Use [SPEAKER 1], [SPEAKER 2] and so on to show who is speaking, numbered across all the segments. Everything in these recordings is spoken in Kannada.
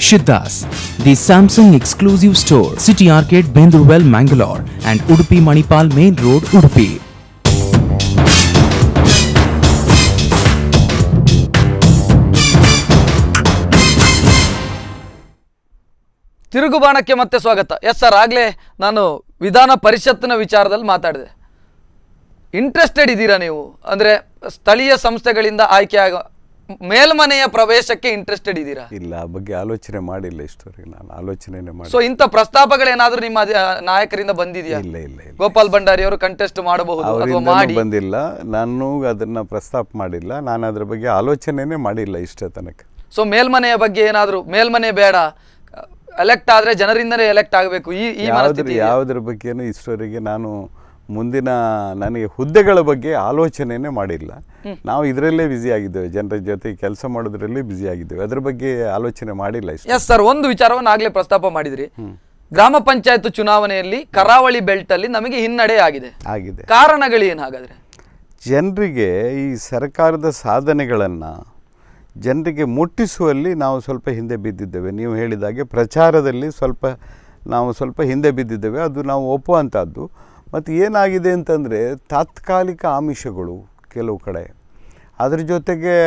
[SPEAKER 1] Shiddas, the Samsung exclusive store, City Arcade, Bendurwell, Mangalore, and Udupi Manipal Main Road, Udupi.
[SPEAKER 2] ತಿರುಗುಬಾಣಕ್ಕೆ ಮತ್ತೆ ಸ್ವಾಗತ ಎಸ್ ಸರ್ ಆಗಲೇ ನಾನು ವಿಧಾನ ಪರಿಷತ್ತಿನ ವಿಚಾರದಲ್ಲಿ ಮಾತಾಡಿದೆ ಇಂಟ್ರೆಸ್ಟೆಡ್ ಇದ್ದೀರಾ ನೀವು ಅಂದರೆ ಸ್ಥಳೀಯ ಸಂಸ್ಥೆಗಳಿಂದ ಆಯ್ಕೆ ಆಗ ಮೇಲ್ಮನೆಯ ಪ್ರವೇಶಕ್ಕೆ ಇಂಟ್ರೆಸ್ಟೆಡ್ ಇದ್ದೀರಾ
[SPEAKER 3] ಇಲ್ಲ ಆ ಬಗ್ಗೆ ಆಲೋಚನೆ ಮಾಡಿಲ್ಲ ಇಷ್ಟವರೆಗೆ ನಾನು ಆಲೋಚನೆನೇ ಮಾಡಿ
[SPEAKER 2] ಸೊ ಇಂಥ ಪ್ರಸ್ತಾಪಗಳೇನಾದ್ರೂ ನಿಮ್ಮ ಅಧಿ- ನಾಯಕರಿಂದ ಬಂದಿದೆಯಾ
[SPEAKER 3] ಇಲ್ಲ ಇಲ್ಲ ಇಲ್ಲ
[SPEAKER 2] ಗೋಪಾಲ್ ಭಂಡಾರಿ ಅವರು ಕಂಟೆಸ್ಟ್ ಮಾಡಬಹುದು ಅಥವಾ
[SPEAKER 3] ಅವರಿಂದ
[SPEAKER 2] ಮಾಡಿ
[SPEAKER 3] ಬಂದಿಲ್ಲ ನಾನು ಅದನ್ನ ಪ್ರಸ್ತಾಪ ಮಾಡಿಲ್ಲ ನಾನು ಅದ್ರ ಬಗ್ಗೆ ಆಲೋಚನೆನೇ ಮಾಡಿಲ್ಲ ಇಷ್ಟ ತನಕ
[SPEAKER 2] ಸೊ ಮೇಲ್ಮನೆಯ ಬಗ್ಗೆ ಏನಾದರೂ ಮೇಲ್ಮನೆ ಬೇಡ ಎಲೆಕ್ಟ್ ಆದ್ರೆ ಜನರಿಂದನೇ ಎಲೆಕ್ಟ್ ಆಗಬೇಕು ಈ ಈ
[SPEAKER 3] ಯಾವುದ್ರ
[SPEAKER 2] ಮನಸ್ಥಿತಿ ಇದೆಯಾ?
[SPEAKER 3] ಯಾವುದ್ರ ಬಗ್ಗೆನೂ ಇಷ್ಟವರೆಗೆ ನಾನು ಮುಂದಿನ ನನಗೆ ಹುದ್ದೆಗಳ ಬಗ್ಗೆ ಆಲೋಚನೆನೇ ಮಾಡಿಲ್ಲ ನಾವು ಇದರಲ್ಲೇ ಬ್ಯುಸಿ ಆಗಿದ್ದೇವೆ ಜನರ ಜೊತೆ ಕೆಲಸ ಮಾಡೋದ್ರಲ್ಲೇ ಬ್ಯುಸಿ ಆಗಿದ್ದೇವೆ ಅದ್ರ ಬಗ್ಗೆ ಆಲೋಚನೆ ಮಾಡಿಲ್ಲ ಇಷ್ಟ
[SPEAKER 2] ಎಸ್ ಸರ್ ಒಂದು ವಿಚಾರವನ್ನು ಆಗ್ಲೇ ಪ್ರಸ್ತಾಪ ಮಾಡಿದ್ರಿ ಗ್ರಾಮ ಪಂಚಾಯತ್ ಚುನಾವಣೆಯಲ್ಲಿ ಕರಾವಳಿ ಬೆಲ್ಟ್ ಅಲ್ಲಿ ನಮಗೆ ಹಿನ್ನಡೆ ಆಗಿದೆ
[SPEAKER 3] ಆಗಿದೆ
[SPEAKER 2] ಕಾರಣಗಳೇನು ಹಾಗಾದ್ರೆ
[SPEAKER 3] ಜನರಿಗೆ ಈ ಸರ್ಕಾರದ ಸಾಧನೆಗಳನ್ನು ಜನರಿಗೆ ಮುಟ್ಟಿಸುವಲ್ಲಿ ನಾವು ಸ್ವಲ್ಪ ಹಿಂದೆ ಬಿದ್ದಿದ್ದೇವೆ ನೀವು ಹೇಳಿದಾಗೆ ಪ್ರಚಾರದಲ್ಲಿ ಸ್ವಲ್ಪ ನಾವು ಸ್ವಲ್ಪ ಹಿಂದೆ ಬಿದ್ದಿದ್ದೇವೆ ಅದು ನಾವು ಒಪ್ಪುವಂಥದ್ದು ಮತ್ತು ಏನಾಗಿದೆ ಅಂತಂದರೆ ತಾತ್ಕಾಲಿಕ ಆಮಿಷಗಳು ಕೆಲವು ಕಡೆ ಅದ್ರ ಜೊತೆಗೆ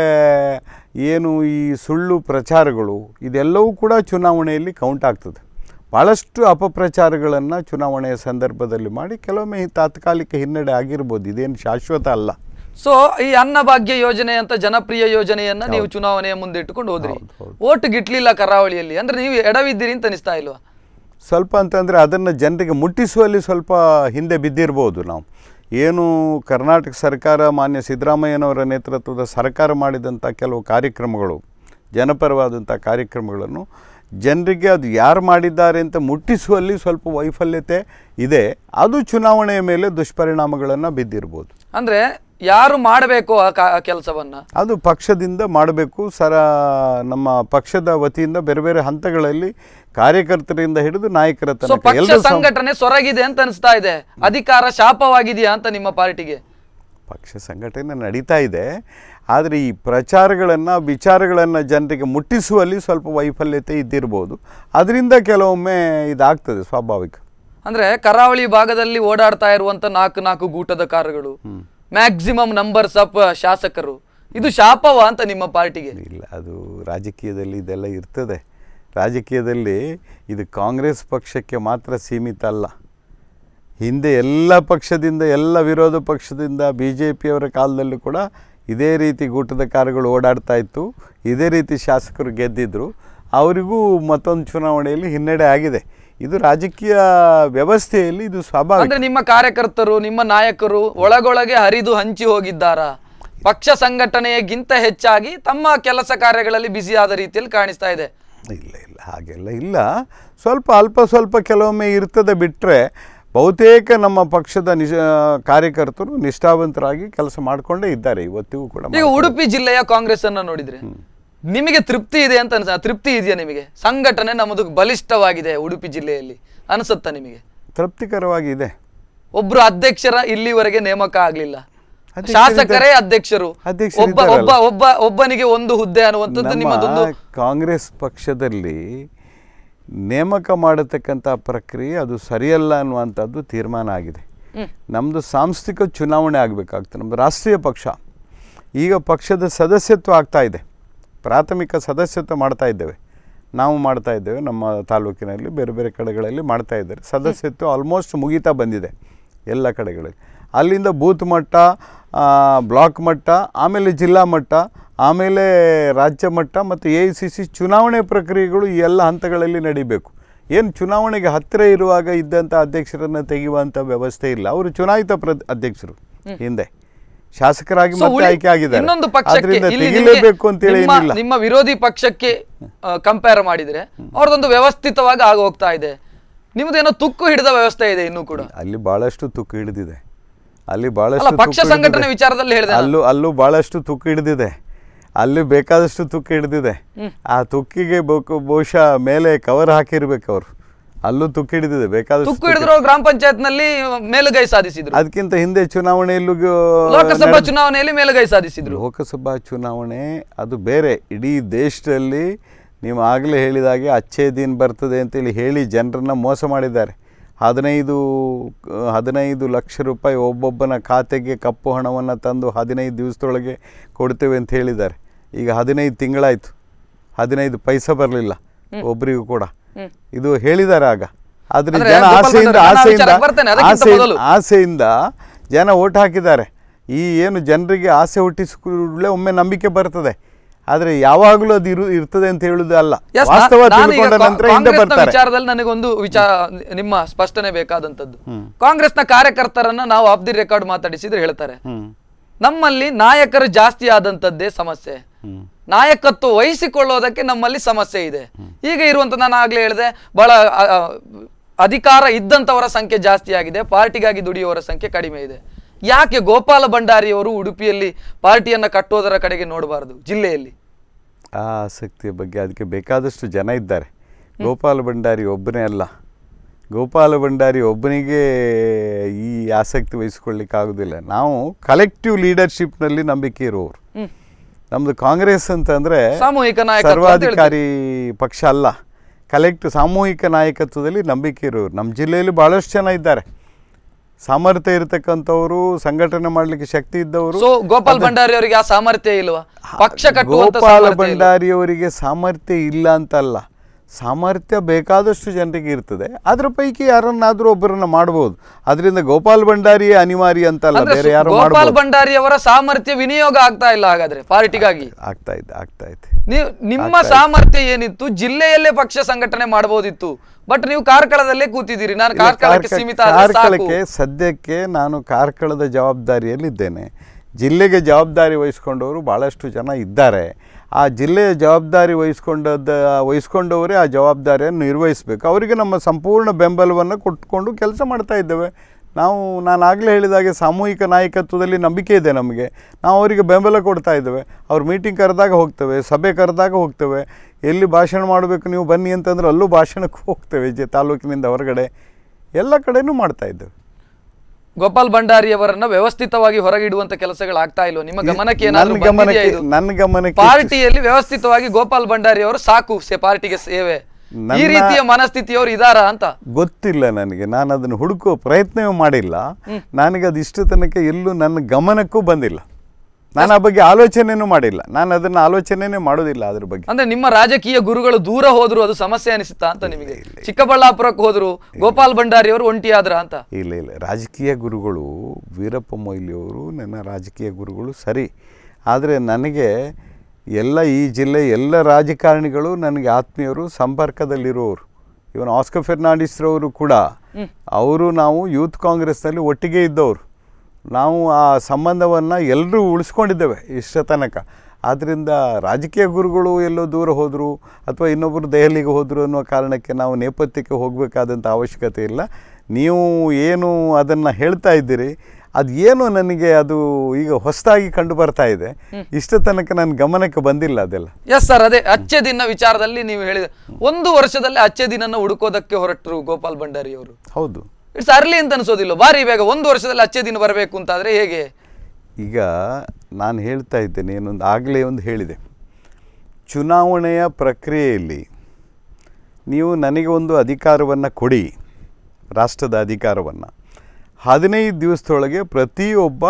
[SPEAKER 3] ಏನು ಈ ಸುಳ್ಳು ಪ್ರಚಾರಗಳು ಇದೆಲ್ಲವೂ ಕೂಡ ಚುನಾವಣೆಯಲ್ಲಿ ಕೌಂಟ್ ಆಗ್ತದೆ ಭಾಳಷ್ಟು ಅಪಪ್ರಚಾರಗಳನ್ನು ಚುನಾವಣೆಯ ಸಂದರ್ಭದಲ್ಲಿ ಮಾಡಿ ಕೆಲವೊಮ್ಮೆ ಈ ತಾತ್ಕಾಲಿಕ ಹಿನ್ನಡೆ ಆಗಿರ್ಬೋದು ಇದೇನು ಶಾಶ್ವತ ಅಲ್ಲ
[SPEAKER 2] ಸೊ ಈ ಅನ್ನಭಾಗ್ಯ ಯೋಜನೆ ಅಂತ ಜನಪ್ರಿಯ ಯೋಜನೆಯನ್ನ ನೀವು ಚುನಾವಣೆಯ ಮುಂದೆ ಇಟ್ಟುಕೊಂಡು ಹೋದ್ರಿ ಓಟ್ ಗಿಟ್ಲಿಲ್ಲ ಕರಾವಳಿಯಲ್ಲಿ ಅಂದ್ರೆ ನೀವು ಎಡವಿದ್ದೀರಿ ಅಂತ ಅನಿಸ್ತಾ ಇಲ್ವಾ
[SPEAKER 3] ಸ್ವಲ್ಪ ಅಂತಂದರೆ ಅದನ್ನು ಜನರಿಗೆ ಮುಟ್ಟಿಸುವಲ್ಲಿ ಸ್ವಲ್ಪ ಹಿಂದೆ ಬಿದ್ದಿರ್ಬೋದು ನಾವು ಏನು ಕರ್ನಾಟಕ ಸರ್ಕಾರ ಮಾನ್ಯ ಸಿದ್ದರಾಮಯ್ಯನವರ ನೇತೃತ್ವದ ಸರ್ಕಾರ ಮಾಡಿದಂಥ ಕೆಲವು ಕಾರ್ಯಕ್ರಮಗಳು ಜನಪರವಾದಂಥ ಕಾರ್ಯಕ್ರಮಗಳನ್ನು ಜನರಿಗೆ ಅದು ಯಾರು ಮಾಡಿದ್ದಾರೆ ಅಂತ ಮುಟ್ಟಿಸುವಲ್ಲಿ ಸ್ವಲ್ಪ ವೈಫಲ್ಯತೆ ಇದೆ ಅದು ಚುನಾವಣೆಯ ಮೇಲೆ ದುಷ್ಪರಿಣಾಮಗಳನ್ನು ಬಿದ್ದಿರ್ಬೋದು
[SPEAKER 2] ಅಂದ್ರೆ ಯಾರು ಮಾಡಬೇಕು ಆ ಕೆಲಸವನ್ನ
[SPEAKER 3] ಅದು ಪಕ್ಷದಿಂದ ಮಾಡಬೇಕು ಸರ ನಮ್ಮ ಪಕ್ಷದ ವತಿಯಿಂದ ಬೇರೆ ಬೇರೆ ಹಂತಗಳಲ್ಲಿ ಕಾರ್ಯಕರ್ತರಿಂದ ಹಿಡಿದು ನಾಯಕರ
[SPEAKER 2] ಸೊ
[SPEAKER 3] ತನಕ
[SPEAKER 2] ಪಕ್ಷ
[SPEAKER 3] ಎಲ್ಲರೂ ಸಂ-
[SPEAKER 2] ಸಂಘಟನೆ ಸೊರಗಿದೆ ಅಂತ ಅನಿಸ್ತಾ ಇದೆ ಅಧಿಕಾರ ಶಾಪವಾಗಿದೆಯಾ ಅಂತ ನಿಮ್ಮ ಪಾರ್ಟಿಗೆ
[SPEAKER 3] ಪಕ್ಷ ಸಂಘಟನೆ ನಡೀತಾ ಇದೆ ಆದರೆ ಈ ಪ್ರಚಾರಗಳನ್ನು ವಿಚಾರಗಳನ್ನು ಜನರಿಗೆ ಮುಟ್ಟಿಸುವಲ್ಲಿ ಸ್ವಲ್ಪ ವೈಫಲ್ಯತೆ ಇದ್ದಿರ್ಬೋದು ಅದರಿಂದ ಕೆಲವೊಮ್ಮೆ ಇದಾಗ್ತದೆ ಸ್ವಾಭಾವಿಕ
[SPEAKER 2] ಅಂದ್ರೆ ಕರಾವಳಿ ಭಾಗದಲ್ಲಿ ಓಡಾಡ್ತಾ ಇರುವಂತ ನಾಲ್ಕು ನಾಲ್ಕು ಗೂಟದ ಕಾರುಗಳು ಮ್ಯಾಕ್ಸಿಮಮ್ ನಂಬರ್ಸ್ ಆಫ್ ಶಾಸಕರು ಇದು ಶಾಪವ ಅಂತ ನಿಮ್ಮ ಪಾರ್ಟಿಗೆ
[SPEAKER 3] ಇಲ್ಲ ಅದು ರಾಜಕೀಯದಲ್ಲಿ ಇದೆಲ್ಲ ಇರ್ತದೆ ರಾಜಕೀಯದಲ್ಲಿ ಇದು ಕಾಂಗ್ರೆಸ್ ಪಕ್ಷಕ್ಕೆ ಮಾತ್ರ ಸೀಮಿತ ಅಲ್ಲ ಹಿಂದೆ ಎಲ್ಲ ಪಕ್ಷದಿಂದ ಎಲ್ಲ ವಿರೋಧ ಪಕ್ಷದಿಂದ ಬಿ ಜೆ ಪಿಯವರ ಕಾಲದಲ್ಲೂ ಕೂಡ ಇದೇ ರೀತಿ ಗೂಟದ ಕಾರುಗಳು ಓಡಾಡ್ತಾ ಇತ್ತು ಇದೇ ರೀತಿ ಶಾಸಕರು ಗೆದ್ದಿದ್ರು ಅವರಿಗೂ ಮತ್ತೊಂದು ಚುನಾವಣೆಯಲ್ಲಿ ಹಿನ್ನಡೆ ಆಗಿದೆ ಇದು ರಾಜಕೀಯ ವ್ಯವಸ್ಥೆಯಲ್ಲಿ ಇದು ಸ್ವಾಭಾವಿಕ
[SPEAKER 2] ಅಂದ್ರೆ ನಿಮ್ಮ ಕಾರ್ಯಕರ್ತರು ನಿಮ್ಮ ನಾಯಕರು ಒಳಗೊಳಗೆ ಹರಿದು ಹಂಚಿ ಹೋಗಿದ್ದಾರಾ ಪಕ್ಷ ಸಂಘಟನೆಗಿಂತ ಹೆಚ್ಚಾಗಿ ತಮ್ಮ ಕೆಲಸ ಕಾರ್ಯಗಳಲ್ಲಿ ಬ್ಯುಸಿ ಆದ ರೀತಿಯಲ್ಲಿ ಕಾಣಿಸ್ತಾ ಇದೆ
[SPEAKER 3] ಇಲ್ಲ ಇಲ್ಲ ಹಾಗೆಲ್ಲ ಇಲ್ಲ ಸ್ವಲ್ಪ ಅಲ್ಪ ಸ್ವಲ್ಪ ಕೆಲವೊಮ್ಮೆ ಇರ್ತದೆ ಬಿಟ್ಟರೆ ಬಹುತೇಕ ನಮ್ಮ ಪಕ್ಷದ ನಿಜ ಕಾರ್ಯಕರ್ತರು ನಿಷ್ಠಾವಂತರಾಗಿ ಕೆಲಸ ಮಾಡಿಕೊಂಡೇ ಇದ್ದಾರೆ ಇವತ್ತಿಗೂ ಕೂಡ
[SPEAKER 2] ಈಗ ಉಡುಪಿ ಜಿಲ್ಲೆಯ ಕಾಂಗ್ರೆಸ್ ಅನ್ನ ನೋಡಿದ್ರೆ ನಿಮಗೆ ತೃಪ್ತಿ ಇದೆ ಅಂತ ಅನ್ಸ ತೃಪ್ತಿ ಇದೆಯಾ ನಿಮಗೆ ಸಂಘಟನೆ ನಮ್ಮದು ಬಲಿಷ್ಠವಾಗಿದೆ ಉಡುಪಿ ಜಿಲ್ಲೆಯಲ್ಲಿ ಅನ್ಸುತ್ತಾ ನಿಮಗೆ
[SPEAKER 3] ತೃಪ್ತಿಕರವಾಗಿದೆ
[SPEAKER 2] ಒಬ್ರು ಅಧ್ಯಕ್ಷರ ಇಲ್ಲಿವರೆಗೆ ನೇಮಕ ಆಗ್ಲಿಲ್ಲ
[SPEAKER 3] ಅಧ್ಯಕ್ಷರಿದ್ದಾರೆ.
[SPEAKER 2] ಶಾಸಕರೇ ಅಧ್ಯಕ್ಷರು ಒಬ್ಬ
[SPEAKER 3] ಅಧ್ಯಕ್ಷರಿದ್ದಾರಲ್ಲ.
[SPEAKER 2] ಒಬ್ಬ ಒಬ್ಬ ಒಬ್ಬನಿಗೆ ಒಂದು ಹುದ್ದೆ ಅನ್ನುವಂಥದ್ದು ನಿಮ್ಮದೊಂದು
[SPEAKER 3] ನಮ್ಮ ಕಾಂಗ್ರೆಸ್ ಪಕ್ಷದಲ್ಲಿ ನೇಮಕ ಮಾಡತಕ್ಕಂಥ ಪ್ರಕ್ರಿಯೆ ಅದು ಸರಿಯಲ್ಲ ಅನ್ನುವಂಥದ್ದು ತೀರ್ಮಾನ ಆಗಿದೆ ನಮ್ಮದು ಸಾಂಸ್ಥಿಕ ಚುನಾವಣೆ ಆಗಬೇಕಾಗ್ತದೆ ನಮ್ಮದು ರಾಷ್ಟ್ರೀಯ ಪಕ್ಷ ಈಗ ಪಕ್ಷದ ಸದಸ್ಯತ್ವ ಆಗ್ತಾ ಇದೆ ಪ್ರಾಥಮಿಕ ಸದಸ್ಯತ್ವ ಮಾಡ್ತಾ ಇದ್ದೇವೆ ನಾವು ಮಾಡ್ತಾ ಇದ್ದೇವೆ ನಮ್ಮ ತಾಲೂಕಿನಲ್ಲಿ ಬೇರೆ ಬೇರೆ ಕಡೆಗಳಲ್ಲಿ ಮಾಡ್ತಾ ಇದ್ದಾರೆ ಸದಸ್ಯತ್ವ ಆಲ್ಮೋಸ್ಟ್ ಮುಗೀತಾ ಬಂದಿದೆ ಎಲ್ಲ ಕಡೆಗಳಲ್ಲಿ ಅಲ್ಲಿಂದ ಬೂತ್ ಮಟ್ಟ ಆ, ಬ್ಲಾಕ್ ಮಟ್ಟ ಆಮೇಲೆ ಜಿಲ್ಲಾ ಮಟ್ಟ ಆಮೇಲೆ ರಾಜ್ಯ ಮಟ್ಟ ಮತ್ತು ಎ ಐ ಸಿ ಸಿ ಚುನಾವಣೆ ಪ್ರಕ್ರಿಯೆಗಳು ಈ ಎಲ್ಲ ಹಂತಗಳಲ್ಲಿ ನಡಿಬೇಕು ಏನು ಚುನಾವಣೆಗೆ ಹತ್ತಿರ ಇರುವಾಗ ಇದ್ದಂಥ ಅಧ್ಯಕ್ಷರನ್ನು ತೆಗೆಯುವಂಥ ವ್ಯವಸ್ಥೆ ಇಲ್ಲ ಅವರು ಚುನಾಯಿತ ಪ್ರ ಅಧ್ಯಕ್ಷರು ಹಿಂದೆ ಶಾಸಕರಾಗಿ
[SPEAKER 2] So,
[SPEAKER 3] ಮತ್ತೆ
[SPEAKER 2] ಉಳಿ-
[SPEAKER 3] ಆಯ್ಕೆ ಆಗಿದ್ದಾರೆ
[SPEAKER 2] ಇನ್ನೊಂದು ಪಕ್ಷಕ್ಕೆ
[SPEAKER 3] ಆದ್ರಿಂದ
[SPEAKER 2] ಇಲ್ಲಿ
[SPEAKER 3] ತೆಗಿಲೇಬೇಕು
[SPEAKER 2] ನಿಮಗೆ
[SPEAKER 3] ಅಂತೇಳಿ
[SPEAKER 2] ನಿಮ್ಮ-
[SPEAKER 3] ಏನಿಲ್ಲ
[SPEAKER 2] ನಿಮ್ಮ ವಿರೋಧಿ ಪಕ್ಷಕ್ಕೆ ಕಂಪೇರ್ ಮಾಡಿದ್ರೆ ಅವ್ರದೊಂದು ವ್ಯವಸ್ಥಿತವಾಗಿ ಆಗ ಹೋಗ್ತಾ ಇದೆ ನಿಮ್ದೇನೋ ತುಕ್ಕು ಹಿಡಿದ ವ್ಯವಸ್ಥೆ ಇದೆ ಇನ್ನೂ ಕೂಡ
[SPEAKER 3] ಅಲ್ಲಿ ಬಹಳಷ್ಟು ತುಕ್ಕು ಹಿಡಿದಿದೆ ಅಲ್ಲಿ
[SPEAKER 2] ಅಲ್ಲ
[SPEAKER 3] ಬಹಳಷ್ಟು
[SPEAKER 2] ಪಕ್ಷ
[SPEAKER 3] ತುಕ್ಕು
[SPEAKER 2] ಸಂಘಟನೆ
[SPEAKER 3] ಹಿಡಿದಿದೆ.
[SPEAKER 2] ವಿಚಾರದಲ್ಲಿ ಹೇಳಿದೆ ನಾನು.
[SPEAKER 3] ಅಲ್ಲೂ ಅಲ್ಲೂ ಬಹಳಷ್ಟು ತುಕ್ಕು ಹಿಡಿದಿದೆ ಅಲ್ಲಿ ಬೇಕಾದಷ್ಟು ತುಕ್ಕು ಹಿಡಿದಿದೆ ಆ ತುಕ್ಕಿಗೆ ಬೇಕು- ಬಹುಶಃ ಮೇಲೆ ಕವರ್ ಹಾಕಿರ್ಬೇಕು ಅವರು ಅಲ್ಲೂ ತುಕ್ಕು ಹಿಡಿದಿದೆ ಬೇಕಾದಷ್ಟು
[SPEAKER 2] ತುಕ್ಕು ಹಿಡಿದ್ರು ಗ್ರಾಮ ಪಂಚಾಯತ್ ನಲ್ಲಿ ಮೇಲುಗೈ ಸಾಧಿಸಿದ್ರು
[SPEAKER 3] ಅದಕ್ಕಿಂತ ಹಿಂದೆ ಚುನಾವಣೆಯಲ್ಲೂ
[SPEAKER 2] ಲೋಕಸಭಾ ಚುನಾವಣೆಯಲ್ಲಿ ಮೇಲುಗೈ ಸಾಧಿಸಿದ್ರು
[SPEAKER 3] ಲೋಕಸಭಾ ಚುನಾವಣೆ ಅದು ಬೇರೆ ಇಡೀ ದೇಶದಲ್ಲಿ ನೀವು ಆಗಲೇ ಹೇಳಿದಾಗೆ ಅಚ್ಚೇ ದಿನ ಬರ್ತದೆ ಅಂತೇಳಿ ಹೇಳಿ ಜನರನ್ನು ಮೋಸ ಮಾಡಿದ್ದಾರೆ ಹದಿನೈದು ಹದಿನೈದು ಲಕ್ಷ ರೂಪಾಯಿ ಒಬ್ಬೊಬ್ಬನ ಖಾತೆಗೆ ಕಪ್ಪು ಹಣವನ್ನು ತಂದು ಹದಿನೈದು ದಿವಸದೊಳಗೆ ಕೊಡ್ತೇವೆ ಅಂತ ಹೇಳಿದ್ದಾರೆ ಈಗ ಹದಿನೈದು ತಿಂಗಳಾಯಿತು ಹದಿನೈದು ಪೈಸೆ ಬರಲಿಲ್ಲ ಒಬ್ಬರಿಗೂ ಕೂಡ ಇದು ಹೇಳಿದ್ದಾರೆ ಆಗ ಆದರೆ
[SPEAKER 2] ಅಂದ್ರೆ
[SPEAKER 3] ಜನ
[SPEAKER 2] ಗೋಪಾಲ್
[SPEAKER 3] ಆಸೆಯಿಂದ
[SPEAKER 2] ಭಂಡಾರಿ, ನಾನು ಆ
[SPEAKER 3] ಆಸೆಯಿಂದ
[SPEAKER 2] ವಿಚಾರಕ್ಕೆ ಬರ್ತೇನೆ, ಅದಕ್ಕಿಂತ
[SPEAKER 3] ಆಸೆ
[SPEAKER 2] ಮೊದಲು.
[SPEAKER 3] ಆಸೆಯಿಂದ ಜನ ಓಟ್ ಹಾಕಿದ್ದಾರೆ ಈ ಏನು ಜನರಿಗೆ ಆಸೆ ಹುಟ್ಟಿಸಿಕೊಳ್ಳೆ ಒಮ್ಮೆ ನಂಬಿಕೆ ಬರ್ತದೆ ಆದರೆ ಯಾವಾಗಲೂ ಅದು ಇರು ಇರ್ತದೆ ಅಂತ ಹೇಳುದು ಅಲ್ಲ
[SPEAKER 2] Yes, ನಾ-
[SPEAKER 3] ವಾಸ್ತವ
[SPEAKER 2] ನಾನೀಗ
[SPEAKER 3] ತಿಳ್ಕೊಂಡ
[SPEAKER 2] ಕಾ-
[SPEAKER 3] ನಂತರ ಹಿಂದೆ
[SPEAKER 2] ಕಾಂಗ್ರೆಸ್ನ
[SPEAKER 3] ಬರ್ತಾರೆ
[SPEAKER 2] ವಿಚಾರದಲ್ಲಿ ನನಗೊಂದು ವಿಚಾರ ನಿಮ್ಮ ಸ್ಪಷ್ಟನೆ ಬೇಕಾದಂತದ್ದು ಕಾಂಗ್ರೆಸ್ನ ಕಾರ್ಯಕರ್ತರನ್ನ ನಾವು ಆಫ್ ದಿ ರೆಕಾರ್ಡ್ ಮಾತಾಡಿಸಿದ್ರೆ ಹೇಳ್ತಾರೆ
[SPEAKER 3] ಹ್ಮ್
[SPEAKER 2] ನಮ್ಮಲ್ಲಿ ನಾಯಕರು ಜಾಸ್ತಿ ಆದಂತದ್ದೇ ಸಮಸ್ಯೆ
[SPEAKER 3] ಹ್ಮ್.
[SPEAKER 2] ನಾಯಕತ್ವ ವಹಿಸಿಕೊಳ್ಳೋದಕ್ಕೆ ನಮ್ಮಲ್ಲಿ ಸಮಸ್ಯೆ ಇದೆ ಈಗ ಇರುವಂತ ನಾನು ಆಗ್ಲೇ ಹೇಳಿದೆ ಬಹಳ ಆ, ಆ, ಅಧಿಕಾರ ಇದ್ದಂತವರ ಸಂಖ್ಯೆ ಜಾಸ್ತಿ ಆಗಿದೆ ಪಾರ್ಟಿಗಾಗಿ ದುಡಿಯುವವರ ಸಂಖ್ಯೆ ಕಡಿಮೆ ಇದೆ ಯಾಕೆ ಗೋಪಾಲ ಭಂಡಾರಿಯವರು ಉಡುಪಿಯಲ್ಲಿ ಪಾರ್ಟಿಯನ್ನ ಕಟ್ಟೋದರ ಕಡೆಗೆ ನೋಡಬಾರದು ಜಿಲ್ಲೆಯಲ್ಲಿ
[SPEAKER 3] ಆ ಆಸಕ್ತಿಯ ಬಗ್ಗೆ ಅದಕ್ಕೆ ಬೇಕಾದಷ್ಟು ಜನ ಇದ್ದಾರೆ ಗೋಪಾಲ ಭಂಡಾರಿ ಒಬ್ಬನೇ ಅಲ್ಲ ಗೋಪಾಲ ಭಂಡಾರಿ ಒಬ್ಬನಿಗೆ ಈ ಆಸಕ್ತಿ ವಹಿಸ್ಕೊಳ್ಳಿಕ್ಕೆ ಆಗೋದಿಲ್ಲ ನಾವು ಕಲೆಕ್ಟಿವ್ ಲೀಡರ್ಶಿಪ್ನಲ್ಲಿ ನಂಬಿಕೆ ಇರುವವರು
[SPEAKER 2] ಹ್ಮ್.
[SPEAKER 3] ನಮ್ಮದು ಕಾಂಗ್ರೆಸ್ ಅಂತಂದರೆ
[SPEAKER 2] ಸಾಮೂಹಿಕ ನಾಯಕತ್ವ ಅಂತ
[SPEAKER 3] ಸರ್ವಾಧಿಕಾರಿ ಪಕ್ಷ ಅಲ್ಲ ಕಲೆಕ್ಟ್ ಸಾಮೂಹಿಕ ನಾಯಕತ್ವದಲ್ಲಿ ನಂಬಿಕೆ ಇರೋರು ನಮ್ಮ ಜಿಲ್ಲೆಯಲ್ಲಿ ಭಾಳಷ್ಟು ಜನ ಇದ್ದಾರೆ ಸಾಮರ್ಥ್ಯ ಇರತಕ್ಕಂಥವರು ಸಂಘಟನೆ ಮಾಡಲಿಕ್ಕೆ ಶಕ್ತಿ ಇದ್ದವರು
[SPEAKER 2] ಸೊ ಗೋಪಾಲ್ ಭಂಡಾರಿ ಅವರಿಗೆ ಆ ಸಾಮರ್ಥ್ಯ ಇಲ್ವಾ ಪಕ್ಷ ಕಟ್ಟುವಂತ
[SPEAKER 3] ಗೋಪಾಲ
[SPEAKER 2] ಸಾಮರ್ಥ್ಯ ಇಲ್ವಾ?
[SPEAKER 3] ಭಂಡಾರಿಯವರಿಗೆ ಸಾಮರ್ಥ್ಯ ಇಲ್ಲ ಅಂತಲ್ಲ ಸಾಮರ್ಥ್ಯ ಬೇಕಾದಷ್ಟು ಜನರಿಗೆ ಇರ್ತದೆ ಅದ್ರ ಪೈಕಿ ಯಾರನ್ನಾದ್ರೂ ಒಬ್ಬರನ್ನ ಮಾಡ್ಬೋದು ಅದರಿಂದ ಗೋಪಾಲ್ ಭಂಡಾರಿಯೇ ಅನಿವಾರ್ಯ ಅಂತಲ್ಲ
[SPEAKER 2] ಅಂದ್ರೆ
[SPEAKER 3] ಬೇರೆ
[SPEAKER 2] ಸು-
[SPEAKER 3] ಯಾರು
[SPEAKER 2] ಗೋಪಾಲ್
[SPEAKER 3] ಮಾಡ್ಬೋದು
[SPEAKER 2] ಭಂಡಾರಿ ಅವರ ಸಾಮರ್ಥ್ಯ ವಿನಿಯೋಗ ಆಗ್ತಾ ಇಲ್ಲ ಹಾಗಾದ್ರೆ ಪಾರ್ಟಿಗಾಗಿ
[SPEAKER 3] ಆಗ್ತಾ ಇದೆ ಆಗ್ತಾ ಇದೆ
[SPEAKER 2] ನೀವು ನಿಮ್ಮ ಸಾಮರ್ಥ್ಯ ಏನಿತ್ತು ಜಿಲ್ಲೆಯಲ್ಲೇ ಪಕ್ಷ ಸಂಘಟನೆ ಮಾಡಬಹುದಿತ್ತು ಬಟ್ ನೀವು ಕಾರ್ಕಳದಲ್ಲೇ ಕೂತಿದ್ದೀರಿ ನಾನು
[SPEAKER 3] ಇಲ್ಲ,
[SPEAKER 2] ಕಾರ್ಕಳಕ್ಕೆ
[SPEAKER 3] ಕಾರ್ಕ-
[SPEAKER 2] ಸೀಮಿತ ಆದ್ರೆ ಸಾಕು
[SPEAKER 3] ಕಾರ್ಕಳಕ್ಕೆ ಸದ್ಯಕ್ಕೆ ನಾನು ಕಾರ್ಕಳದ ಜವಾಬ್ದಾರಿಯಲ್ಲಿದ್ದೇನೆ ಜಿಲ್ಲೆಗೆ ಜವಾಬ್ದಾರಿ ವಹಿಸ್ಕೊಂಡವರು ಭಾಳಷ್ಟು ಜನ ಇದ್ದಾರೆ ಆ ಜಿಲ್ಲೆಯ ಜವಾಬ್ದಾರಿ ವಹಿಸ್ಕೊಂಡದ ವಹಿಸ್ಕೊಂಡವರೇ ಆ ಜವಾಬ್ದಾರಿಯನ್ನು ನಿರ್ವಹಿಸಬೇಕು ಅವರಿಗೆ ನಮ್ಮ ಸಂಪೂರ್ಣ ಬೆಂಬಲವನ್ನು ಕೊಟ್ಕೊಂಡು ಕೆಲಸ ಮಾಡ್ತಾ ಇದ್ದೇವೆ ನಾವು ನಾನು ಆಗಲೇ ಹೇಳಿದಾಗೆ ಸಾಮೂಹಿಕ ನಾಯಕತ್ವದಲ್ಲಿ ನಂಬಿಕೆ ಇದೆ ನಮಗೆ ನಾವು ಅವರಿಗೆ ಬೆಂಬಲ ಕೊಡ್ತಾ ಇದ್ದೇವೆ ಅವ್ರು ಮೀಟಿಂಗ್ ಕರೆದಾಗ ಹೋಗ್ತೇವೆ ಸಭೆ ಕರೆದಾಗ ಹೋಗ್ತೇವೆ ಎಲ್ಲಿ ಭಾಷಣ ಮಾಡಬೇಕು ನೀವು ಬನ್ನಿ ಅಂತಂದ್ರೆ ಅಲ್ಲೂ ಭಾಷಣಕ್ಕೆ ಹೋಗ್ತೇವೆ ಜೆ ತಾಲೂಕಿನಿಂದ ಹೊರಗಡೆ ಎಲ್ಲ ಕಡೆನೂ ಮಾಡ್ತಾ ಇದ್ದೇವೆ
[SPEAKER 2] ಗೋಪಾಲ್ ಭಂಡಾರಿ ಅವರನ್ನ ವ್ಯವಸ್ಥಿತವಾಗಿ ಹೊರಗಿಡುವಂತ ಕೆಲಸಗಳು ಆಗ್ತಾ ಇಲ್ವಾ ನಿಮ್ಮ ಗಮನಕ್ಕೆ ಏನಾದ್ರು
[SPEAKER 3] ನನ್ನ ಗಮನಕ್ಕೆ
[SPEAKER 2] ಬಂದಿದೆಯಾ ಇದು?
[SPEAKER 3] ನನ್ನ ಗಮನಕ್ಕೆ
[SPEAKER 2] ಪಾರ್ಟಿಯಲ್ಲಿ ವ್ಯವಸ್ಥಿತವಾಗಿ ಗೋಪಾಲ್ ಭಂಡಾರಿ ಅವರು ಸಾಕು ಸೆ- ಪಾರ್ಟಿಗೆ ಸೇವೆ ಈ
[SPEAKER 3] ನನ್ನ-
[SPEAKER 2] ರೀತಿಯ ಮನಸ್ಥಿತಿಯವರು ಇದಾರಾ ಅಂತ
[SPEAKER 3] ಗೊತ್ತಿಲ್ಲ ನನಗೆ ನಾನು ಅದನ್ನು ಹುಡುಕುವ ಪ್ರಯತ್ನವೂ ಮಾಡಿಲ್ಲ ನನಗೆ ಅದು ಇಷ್ಟ ತನಕ ಎಲ್ಲೂ ನನ್ನ ಗಮನಕ್ಕೂ ಬಂದಿಲ್ಲ ನಾನು ಆ ಬಗ್ಗೆ ಆಲೋಚನೆನೂ ಮಾಡಿಲ್ಲ ನಾನು ಅದನ್ನು ಆಲೋಚನೆನೇ ಮಾಡೋದಿಲ್ಲ ಅದ್ರ ಬಗ್ಗೆ
[SPEAKER 2] ಅಂದ್ರೆ ನಿಮ್ಮ ರಾಜಕೀಯ ಗುರುಗಳು ದೂರ ಹೋದ್ರು ಅದು ಸಮಸ್ಯೆ ಅನಿಸುತ್ತಾ ಅಂತ ನಿಮಗೆ ಚಿಕ್ಕಬಳ್ಳಾಪುರಕ್ಕೆ ಹೋದ್ರು ಗೋಪಾಲ್ ಭಂಡಾರಿ ಅವರು ಒಂಟಿ ಆದ್ರ ಅಂತ
[SPEAKER 3] ಇಲ್ಲ ಇಲ್ಲ ರಾಜಕೀಯ ಗುರುಗಳು ವೀರಪ್ಪ ಮೊಯ್ಲಿಯವರು ನನ್ನ ರಾಜಕೀಯ ಗುರುಗಳು ಸರಿ ಆದರೆ ನನಗೆ ಎಲ್ಲ ಈ ಜಿಲ್ಲೆ ಎಲ್ಲ ರಾಜಕಾರಣಿಗಳು ನನಗೆ ಆತ್ಮೀಯರು ಸಂಪರ್ಕದಲ್ಲಿರುವವರು ಇವನು ಆಸ್ಕರ್ ಫೆರ್ನಾಂಡಿಸ್ರವರು ಕೂಡ ಅವರು ನಾವು ಯೂತ್ ಕಾಂಗ್ರೆಸ್ನಲ್ಲಿ ಒಟ್ಟಿಗೆ ಇದ್ದವರು ನಾವು ಆ ಸಂಬಂಧವನ್ನು ಎಲ್ಲರೂ ಉಳಿಸ್ಕೊಂಡಿದ್ದೇವೆ ಇಷ್ಟ ತನಕ ಆದ್ದರಿಂದ ರಾಜಕೀಯ ಗುರುಗಳು ಎಲ್ಲೋ ದೂರ ಹೋದರು ಅಥವಾ ಇನ್ನೊಬ್ಬರು ದೆಹಲಿಗೆ ಹೋದರು ಅನ್ನೋ ಕಾರಣಕ್ಕೆ ನಾವು ನೇಪಥ್ಯಕ್ಕೆ ಹೋಗಬೇಕಾದಂಥ ಅವಶ್ಯಕತೆ ಇಲ್ಲ ನೀವು ಏನು ಅದನ್ನು ಹೇಳ್ತಾ ಇದ್ದೀರಿ ಅದು ಏನು ನನಗೆ ಅದು ಈಗ ಹೊಸದಾಗಿ ಕಂಡು ಬರ್ತಾ ಇದೆ ಇಷ್ಟ ತನಕ ನನ್ನ ಗಮನಕ್ಕೆ ಬಂದಿಲ್ಲ ಅದೆಲ್ಲ
[SPEAKER 2] ಎಸ್ ಸರ್ ಅದೇ ಅಚ್ಚೆ ದಿನ ವಿಚಾರದಲ್ಲಿ ನೀವು ಹೇಳಿದ ಒಂದು ವರ್ಷದಲ್ಲಿ ಅಚ್ಚೆ ದಿನನ ಹುಡುಕೋದಕ್ಕೆ ಹೊರಟರು ಗೋಪಾಲ್ ಭಂಡಾರಿ ಅವರು
[SPEAKER 3] ಹೌದು
[SPEAKER 2] ಇಟ್ಸ್ ಅರ್ಲಿ ಅಂತ ಅನ್ಸೋದಿಲ್ಲ ಬಾರಿ ಬೇಗ ಒಂದು ವರ್ಷದಲ್ಲಿ ಅಚ್ಚೆ ದಿನ ಬರಬೇಕು ಅಂತಾದ್ರೆ ಹೇಗೆ
[SPEAKER 3] ಈಗ ನಾನು ಹೇಳ್ತಾ ಇದ್ದೇನೆ ಏನೊಂದು ಆಗಲೇ ಒಂದು ಹೇಳಿದೆ ಚುನಾವಣೆಯ ಪ್ರಕ್ರಿಯೆಯಲ್ಲಿ ನೀವು ನನಗೆ ಒಂದು ಅಧಿಕಾರವನ್ನು ಕೊಡಿ ರಾಷ್ಟ್ರದ ಅಧಿಕಾರವನ್ನು ಹದಿನೈದು ದಿವಸದೊಳಗೆ ಪ್ರತಿಯೊಬ್ಬ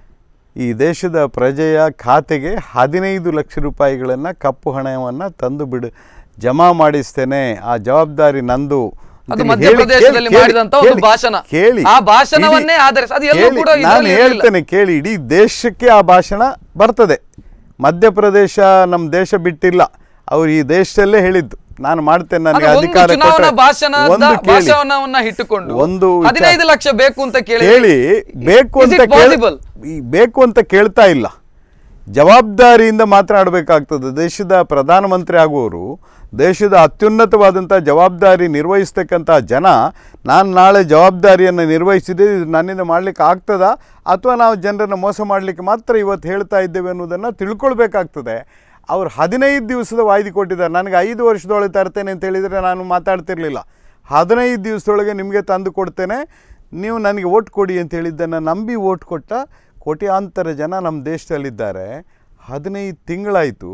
[SPEAKER 3] ಈ ದೇಶದ ಪ್ರಜೆಯ ಖಾತೆಗೆ ಹದಿನೈದು ಲಕ್ಷ ರೂಪಾಯಿಗಳನ್ನು ಕಪ್ಪು ಹಣವನ್ನು ತಂದು ಬಿಡು ಜಮಾ ಮಾಡಿಸ್ತೇನೆ ಆ ಜವಾಬ್ದಾರಿ ನಂದು
[SPEAKER 2] ಅದು
[SPEAKER 3] ಅಂತೇಳಿ
[SPEAKER 2] ಮಧ್ಯಪ್ರದೇಶದಲ್ಲಿ
[SPEAKER 3] ಕೇಳಿ,
[SPEAKER 2] ಮಾಡಿದಂಥ ಒಂದು
[SPEAKER 3] ಕೇಳಿ,
[SPEAKER 2] ಭಾಷಣ.
[SPEAKER 3] ಕೇಳಿ
[SPEAKER 2] ಆ ಭಾಷಣವನ್ನೇ
[SPEAKER 3] ಇಡೀ-
[SPEAKER 2] ಆಧರಿಸಿ- ಅದು ಎಲ್ಲೂ
[SPEAKER 3] ಕೇಳಿ,
[SPEAKER 2] ಕೂಡ
[SPEAKER 3] ನಾನು
[SPEAKER 2] ಇದ್ರಲ್ಲಿ ಇರ್ಲಿಲ್ಲ.
[SPEAKER 3] ಹೇಳ್ತೇನೆ ಕೇಳಿ ಇಡೀ ದೇಶಕ್ಕೆ ಆ ಭಾಷಣ ಬರ್ತದೆ ಮಧ್ಯಪ್ರದೇಶ ನಮ್ಮ ದೇಶ ಬಿಟ್ಟಿಲ್ಲ ಅವ್ರು ಈ ದೇಶದಲ್ಲೇ ಹೇಳಿದ್ದು ನಾನು ಮಾಡ್ತೇನೆ ನನಗೆ
[SPEAKER 2] ಅಂದ್ರೆ ಒಂದು
[SPEAKER 3] ಅಧಿಕಾರ
[SPEAKER 2] ಚುನಾವಣಾ
[SPEAKER 3] ಕೊಟ್ರೆ
[SPEAKER 2] ಭಾಷಣದ
[SPEAKER 3] ಒಂದು ಕೇಳಿ
[SPEAKER 2] ಭಾಷಣವನ್ನ ಇಟ್ಟುಕೊಂಡು
[SPEAKER 3] ಒಂದು ವಿಚಾರ-
[SPEAKER 2] ಹದಿನೈದು ಲಕ್ಷ ಬೇಕು ಅಂತ ಕೇಳಿ
[SPEAKER 3] ಕೇಳಿ ಬೇಕು
[SPEAKER 2] Is
[SPEAKER 3] ಅಂತ
[SPEAKER 2] it
[SPEAKER 3] ಕೇಳಿ
[SPEAKER 2] possible?
[SPEAKER 3] ಈ ಬೇಕು ಅಂತ ಕೇಳ್ತಾ ಇಲ್ಲ ಜವಾಬ್ದಾರಿಯಿಂದ ಮಾತನಾಡಬೇಕಾಗ್ತದೆ ದೇಶದ ಪ್ರಧಾನಮಂತ್ರಿ ಆಗುವವರು ದೇಶದ ಅತ್ಯುನ್ನತವಾದಂಥ ಜವಾಬ್ದಾರಿ ನಿರ್ವಹಿಸ್ತಕ್ಕಂಥ ಜನ ನಾನು ನಾಳೆ ಜವಾಬ್ದಾರಿಯನ್ನು ನಿರ್ವಹಿಸಿದೆ ಇದು ನನ್ನಿಂದ ಮಾಡಲಿಕ್ಕೆ ಆಗ್ತದಾ ಅಥವಾ ನಾವು ಜನರನ್ನು ಮೋಸ ಮಾಡಲಿಕ್ಕೆ ಮಾತ್ರ ಇವತ್ತು ಹೇಳ್ತಾ ಇದ್ದೇವೆ ಅನ್ನೋದನ್ನು ತಿಳ್ಕೊಳ್ಬೇಕಾಗ್ತದೆ ಅವ್ರು ಹದಿನೈದು ದಿವಸದ ವಾಯ್ದೆ ಕೊಟ್ಟಿದ್ದಾರೆ ನನಗೆ ಐದು ವರ್ಷದೊಳಗೆ ತರ್ತೇನೆ ಅಂತ ಹೇಳಿದರೆ ನಾನು ಮಾತಾಡ್ತಿರ್ಲಿಲ್ಲ ಹದಿನೈದು ದಿವಸದೊಳಗೆ ನಿಮಗೆ ತಂದು ಕೊಡ್ತೇನೆ ನೀವು ನನಗೆ ಓಟ್ ಕೊಡಿ ಅಂತ ಹೇಳಿದ್ದನ್ನು ನಂಬಿ ಓಟ್ ಕೊಟ್ಟ ಕೋಟ್ಯಾಂತರ ಜನ ನಮ್ಮ ದೇಶದಲ್ಲಿದ್ದಾರೆ ಹದಿನೈದು ತಿಂಗಳಾಯಿತು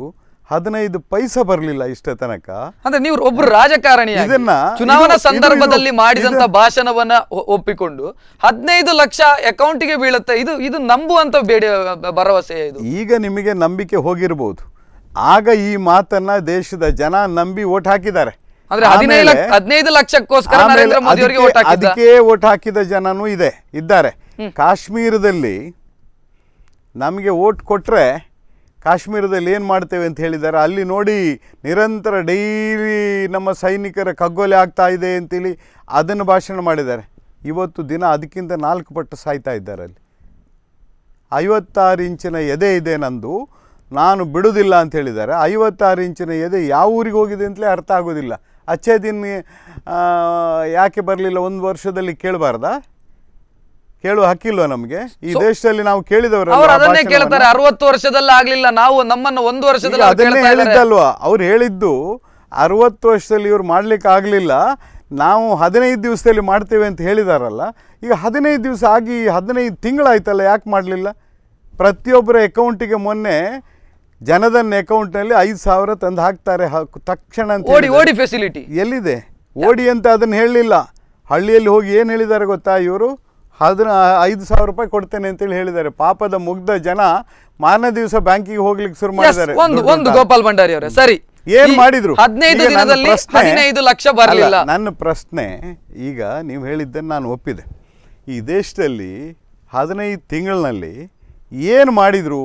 [SPEAKER 3] ಹದಿನೈದು ಪೈಸೆ ಬರಲಿಲ್ಲ ಇಷ್ಟ ತನಕ
[SPEAKER 2] ಅಂದ್ರೆ ನೀವು ಒಬ್ರು ರಾಜಕಾರಣಿ
[SPEAKER 3] ಇದನ್ನ-
[SPEAKER 2] ಚುನಾವಣಾ
[SPEAKER 3] ಇದು- ಇದು-
[SPEAKER 2] ಸಂದರ್ಭದಲ್ಲಿ
[SPEAKER 3] ಇದು-
[SPEAKER 2] ಮಾಡಿದಂತ
[SPEAKER 3] ಇದು-
[SPEAKER 2] ಭಾಷಣವನ್ನ ಒ- ಒಪ್ಪಿಕೊಂಡು ಹದಿನೈದು ಲಕ್ಷ ಅಕೌಂಟಿಗೆ ಬೀಳುತ್ತೆ ಇದು ಇದು ನಂಬುವಂತ ಬೇಡ ಭರವಸೆ ಇದು
[SPEAKER 3] ಈಗ ನಿಮಗೆ ನಂಬಿಕೆ ಹೋಗಿರ್ಬೋದು ಆಗ ಈ ಮಾತನ್ನ ದೇಶದ ಜನ ನಂಬಿ ಓಟ್ ಹಾಕಿದ್ದಾರೆ
[SPEAKER 2] ಅಂದ್ರೆ ಹದಿನೈದು ಲಕ್ಷ ಹದಿನೈದು ಲಕ್ಷಕ್ಕೋಸ್ಕರ
[SPEAKER 3] ಆಮೇಲೆ
[SPEAKER 2] ನರೇಂದ್ರ ಮೋದಿ ಅವರಿಗೆ
[SPEAKER 3] ಅದಕ್ಕೆ-
[SPEAKER 2] ಓಟ್ ಹಾಕಿದ್ದ
[SPEAKER 3] ಅದಕ್ಕೆ ಓಟ್ ಹಾಕಿದ ಜನನೂ ಇದೆ ಇದ್ದಾರೆ ಕಾಶ್ಮೀರದಲ್ಲಿ ನಮಗೆ ಓಟ್ ಕೊಟ್ರೆ ಕಾಶ್ಮೀರದಲ್ಲಿ ಏನು ಮಾಡ್ತೇವೆ ಅಂತ ಹೇಳಿದ್ದಾರೆ ಅಲ್ಲಿ ನೋಡಿ ನಿರಂತರ ಡೈಲಿ ನಮ್ಮ ಸೈನಿಕರ ಕಗ್ಗೊಲೆ ಆಗ್ತಾ ಇದೆ ಅಂತೇಳಿ ಅದನ್ನು ಭಾಷಣ ಮಾಡಿದ್ದಾರೆ ಇವತ್ತು ದಿನ ಅದಕ್ಕಿಂತ ನಾಲ್ಕು ಪಟ್ಟು ಸಾಯ್ತಾ ಇದ್ದಾರೆ ಅಲ್ಲಿ ಐವತ್ತಾರು ಇಂಚಿನ ಎದೆ ಇದೆ ನಂದು ನಾನು ಬಿಡುವುದಿಲ್ಲ ಅಂತ ಹೇಳಿದ್ದಾರೆ ಐವತ್ತಾರು ಇಂಚಿನ ಎದೆ ಯಾವ ಊರಿಗೆ ಹೋಗಿದೆ ಅಂತಲೇ ಅರ್ಥ ಆಗೋದಿಲ್ಲ ಅಚ್ಚೇ ದಿನ ಆ, ಯಾಕೆ ಬರಲಿಲ್ಲ ಒಂದು ವರ್ಷದಲ್ಲಿ ಕೇಳಬಾರ್ದಾ ಕೇಳುವ ಹಕ್ಕಿಲ್ವಾ ನಮಗೆ ಈ ದೇಶದಲ್ಲಿ ನಾವು ಕೇಳಿದವರು
[SPEAKER 2] ಅವ್ರು ಅದನ್ನೇ ಕೇಳ್ತಾರೆ ಅರವತ್ತು ವರ್ಷದಲ್ಲಿ ಆಗ್ಲಿಲ್ಲ ನಾವು ನಮ್ಮನ್ನ ಒಂದು ವರ್ಷದಲ್ಲಿ ಅವ್ರು
[SPEAKER 3] ಅದನ್ನೇ
[SPEAKER 2] ಕೇಳ್ತಾ ಇದ್ದಾರೆ.
[SPEAKER 3] ಹೇಳಿದ್ದಲ್ವಾ ಅವ್ರು ಹೇಳಿದ್ದು ಅರವತ್ತು ವರ್ಷದಲ್ಲಿ ಇವ್ರು ಮಾಡ್ಲಿಕ್ಕೆ ಆಗಲಿಲ್ಲ ನಾವು ಹದಿನೈದು ದಿವಸದಲ್ಲಿ ಮಾಡ್ತೇವೆ ಅಂತ ಹೇಳಿದಾರಲ್ಲ ಈಗ ಹದಿನೈದು ದಿವಸ ಆಗಿ ಹದಿನೈದು ತಿಂಗಳಾಯ್ತಲ್ಲ ಯಾಕೆ ಮಾಡಲಿಲ್ಲ ಪ್ರತಿಯೊಬ್ಬರ ಅಕೌಂಟಿಗೆ ಮೊನ್ನೆ ಜನಧನ್ ಅಕೌಂಟ್ನಲ್ಲಿ ಐದು ಸಾವಿರ ತಂದು ಹಾಕ್ತಾರೆ ಹಾಕು ತಕ್ಷಣ ಅಂತ
[SPEAKER 2] ಓಡಿ
[SPEAKER 3] ಹೇಳಿದ್ದಾರೆ.
[SPEAKER 2] ಓಡಿ ಫೆಸಿಲಿಟಿ
[SPEAKER 3] ಎಲ್ಲಿದೆ ಓಡಿ ಅಂತ ಅದನ್ನು ಹೇಳಲಿಲ್ಲ ಹಳ್ಳಿಯಲ್ಲಿ ಹೋಗಿ ಏನು ಹೇಳಿದ್ದಾರೆ ಗೊತ್ತಾ ಇವರು ಅದನ್ನ ಐದು ಸಾವಿರ ರೂಪಾಯಿ ಕೊಡ್ತೇನೆ ಅಂತೇಳಿ ಹೇಳಿದ್ದಾರೆ ಪಾಪದ ಮುಗ್ಧ ಜನ ಮಾರನೇ ದಿವಸ ಬ್ಯಾಂಕಿಗೆ ಹೋಗ್ಲಿಕ್ಕೆ ಶುರು ಮಾಡಿದ್ದಾರೆ
[SPEAKER 2] ಒಂದು
[SPEAKER 3] ದುಡ್ಡು
[SPEAKER 2] ಒಂದು
[SPEAKER 3] ಅಂತ.
[SPEAKER 2] ಗೋಪಾಲ್ ಭಂಡಾರಿ ಅವರೇ ಸರಿ
[SPEAKER 3] ಏನ್
[SPEAKER 2] ಈ
[SPEAKER 3] ಮಾಡಿದ್ರು
[SPEAKER 2] ಹದಿನೈದು
[SPEAKER 3] ಈಗ ನನ್ನ
[SPEAKER 2] ದಿನದಲ್ಲಿ
[SPEAKER 3] ಪ್ರಶ್ನೆ-
[SPEAKER 2] ಹದಿನೈದು ಲಕ್ಷ ಬರಲಿಲ್ಲ
[SPEAKER 3] ಅಲ್ಲ, ನನ್ನ ಪ್ರಶ್ನೆ ಈಗ ನೀವು ಹೇಳಿದ್ದನ್ನು ನಾನು ಒಪ್ಪಿದೆ ಈ ದೇಶದಲ್ಲಿ ಹದಿನೈದು ತಿಂಗಳಿನಲ್ಲಿ ಏನು ಮಾಡಿದ್ರು